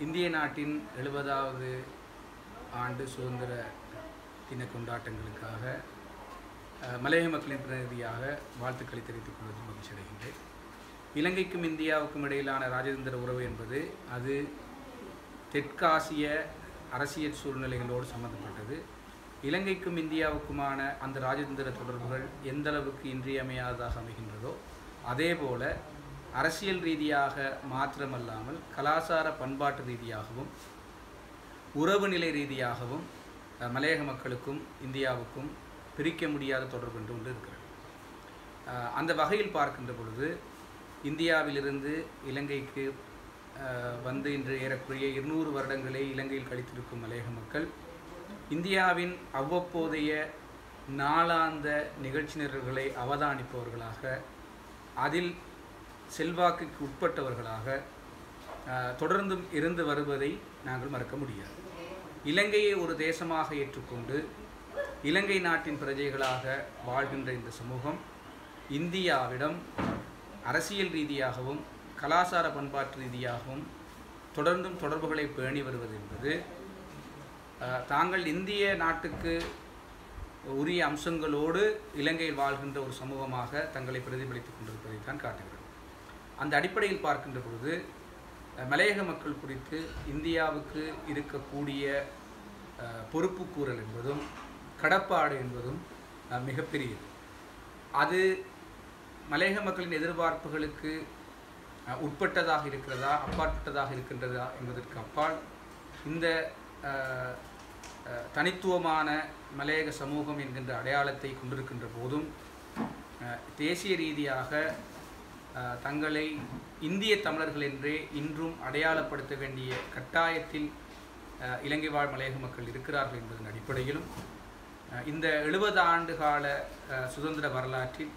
இந்திய நாட்டின் எழுபதாவது ஆண்டு சுதந்திர தின கொண்டாட்டங்களுக்காக அஹ், மலையக மக்களின் பிரதிநிதியாக வாழ்த்துக்களை தெரிவித்துக் கொள்வதில் மகிழ்ச்சி அடைகின்றேன் இலங்கைக்கும் இந்தியாவுக்கும் இடையிலான ராஜதந்திர உறவு என்பது அது தெற்காசிய அரசியல் சூழ்நிலைகளோடு சம்பந்தப்பட்டது இலங்கைக்கும் இந்தியாவுக்குமான அந்த ராஜதந்திர தொடர்புகள் எந்த அளவுக்கு இன்றியமையாததாக அமைகின்றதோ அதேபோல அரசியல் ரீதியாக மாத்திரமல்லாமல் கலாச்சார பண்பாட்டு ரீதியாகவும் உறவு நிலை ரீதியாகவும் அஹ், மலையக மக்களுக்கும் இந்தியாவுக்கும் பிரிக்க முடியாத தொடர்பு என்று ஒன்று இருக்கிறது அஹ், அந்த வகையில் பார்க்கின்ற பொழுது இந்தியாவிலிருந்து இலங்கைக்கு அஹ், வந்து இன்று ஏறக்குறைய இருநூறு வருடங்களை இலங்கையில் கழித்திருக்கும் மலையக மக்கள் இந்தியாவின் அவ்வப்போதைய நாளாந்த நிகழ்ச்சி நிரல்களை அவதானிப்பவர்களாக அதில் செல்வாக்குக்கு உட்பட்டவர்களாக அஹ், தொடர்ந்தும் இருந்து வருவதை நாங்கள் மறக்க முடியாது இலங்கையை ஒரு தேசமாக ஏற்றுக்கொண்டு இலங்கை நாட்டின் பிரஜைகளாக வாழ்கின்ற இந்த சமூகம் இந்தியாவிடம் அரசியல் ரீதியாகவும் கலாச்சார பண்பாட்டு ரீதியாகவும் தொடர்ந்தும் தொடர்புகளை பேணி வருவது என்பது அஹ், தாங்கள் இந்திய நாட்டுக்கு உரிய அம்சங்களோடு இலங்கையில் வாழ்கின்ற ஒரு சமூகமாக தங்களை பிரதிபலித்துக் கொண்டிருப்பதை தான் காட்டுகிறது அந்த அடிப்படையில் பார்க்கின்ற பொழுது அஹ், மலையக மக்கள் குறித்து இந்தியாவுக்கு இருக்கக்கூடிய அஹ், பொறுப்புக்கூறல் என்பதும் கடப்பாடு என்பதும் அஹ், மிகப்பெரியது அது மலையக மக்களின் எதிர்பார்ப்புகளுக்கு அஹ், உட்பட்டதாக இருக்கிறதா அப்பாற்பட்டதாக இருக்கின்றதா என்பதற்கு அப்பால் இந்த அஹ், அஹ், தனித்துவமான மலையக சமூகம் என்கின்ற அடையாளத்தை கொண்டிருக்கின்ற போதும் அஹ், தேசிய ரீதியாக அஹ், தங்களை இந்திய தமிழர்கள் என்றே இன்றும் அடையாளப்படுத்த வேண்டிய கட்டாயத்தில் அஹ், இலங்கை வாழ் மலையக மக்கள் இருக்கிறார்கள் என்பதன் அடிப்படையிலும் அஹ், இந்த எழுபது ஆண்டு கால அஹ், சுதந்திர வரலாற்றில்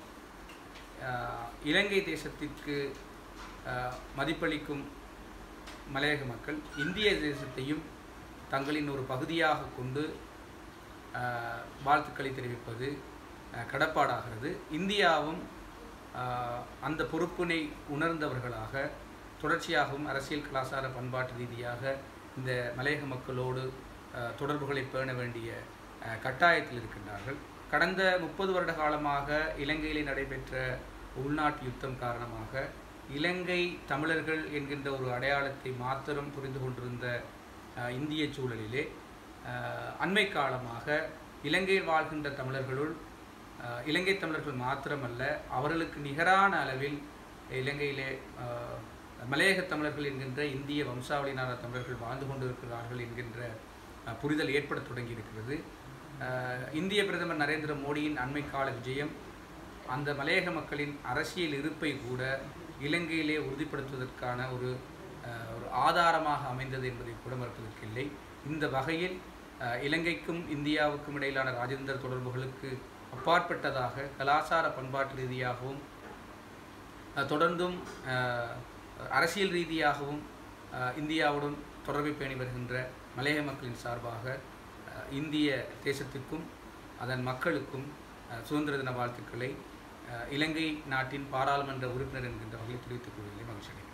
அஹ், இலங்கை தேசத்திற்கு அஹ், மதிப்பளிக்கும் மலையக மக்கள் இந்திய தேசத்தையும் தங்களின் ஒரு பகுதியாக கொண்டு அஹ், வாழ்த்துக்களை தெரிவிப்பது அஹ், கடப்பாடாகிறது இந்தியாவும் அஹ், அந்த பொறுப்பினை உணர்ந்தவர்களாக தொடர்ச்சியாகவும் அரசியல் கலாச்சார பண்பாட்டு ரீதியாக இந்த மலையக மக்களோடு அஹ், தொடர்புகளை பேண வேண்டிய அஹ், கட்டாயத்தில் இருக்கின்றார்கள் கடந்த முப்பது வருட காலமாக இலங்கையிலே நடைபெற்ற உள்நாட்டு யுத்தம் காரணமாக இலங்கை தமிழர்கள் என்கின்ற ஒரு அடையாளத்தை மாத்திரம் புரிந்து கொண்டிருந்த அஹ், இந்திய சூழலிலே அஹ், அண்மை காலமாக இலங்கையில் வாழ்கின்ற தமிழர்களுள் அஹ், இலங்கை தமிழர்கள் மாத்திரமல்ல அவர்களுக்கு நிகரான அளவில் இலங்கையிலே அஹ், மலையக தமிழர்கள் என்கின்ற இந்திய வம்சாவளியினான தமிழர்கள் வாழ்ந்து கொண்டிருக்கிறார்கள் என்கின்ற அஹ், புரிதல் ஏற்பட தொடங்கி இருக்கிறது அஹ், இந்திய பிரதமர் நரேந்திர மோடியின் அண்மை கால விஜயம் அந்த மலையக மக்களின் அரசியல் இருப்பை கூட இலங்கையிலே உறுதிப்படுத்துவதற்கான ஒரு அஹ், ஒரு ஆதாரமாக அமைந்தது என்பதை கூட மறுப்பதற்கில்லை இந்த வகையில் அஹ், இலங்கைக்கும் இந்தியாவுக்கும் இடையிலான ராஜேந்திர தொடர்புகளுக்கு அப்பாற்பட்டதாக கலாச்சார பண்பாட்டு ரீதியாகவும் அஹ், தொடர்ந்தும் அஹ், அரசியல் ரீதியாகவும் அஹ், இந்தியாவுடன் தொடர்பை பேணி வருகின்ற மலையக மக்களின் சார்பாக அஹ், இந்திய தேசத்திற்கும் அதன் மக்களுக்கும் அஹ், சுதந்திர தின வாழ்த்துக்களை அஹ், இலங்கை நாட்டின் பாராளுமன்ற உறுப்பினர் என்கின்ற வகையில் தெரிவித்துக் கொள்வதில் மகிழ்ச்சி அடைகிறேன்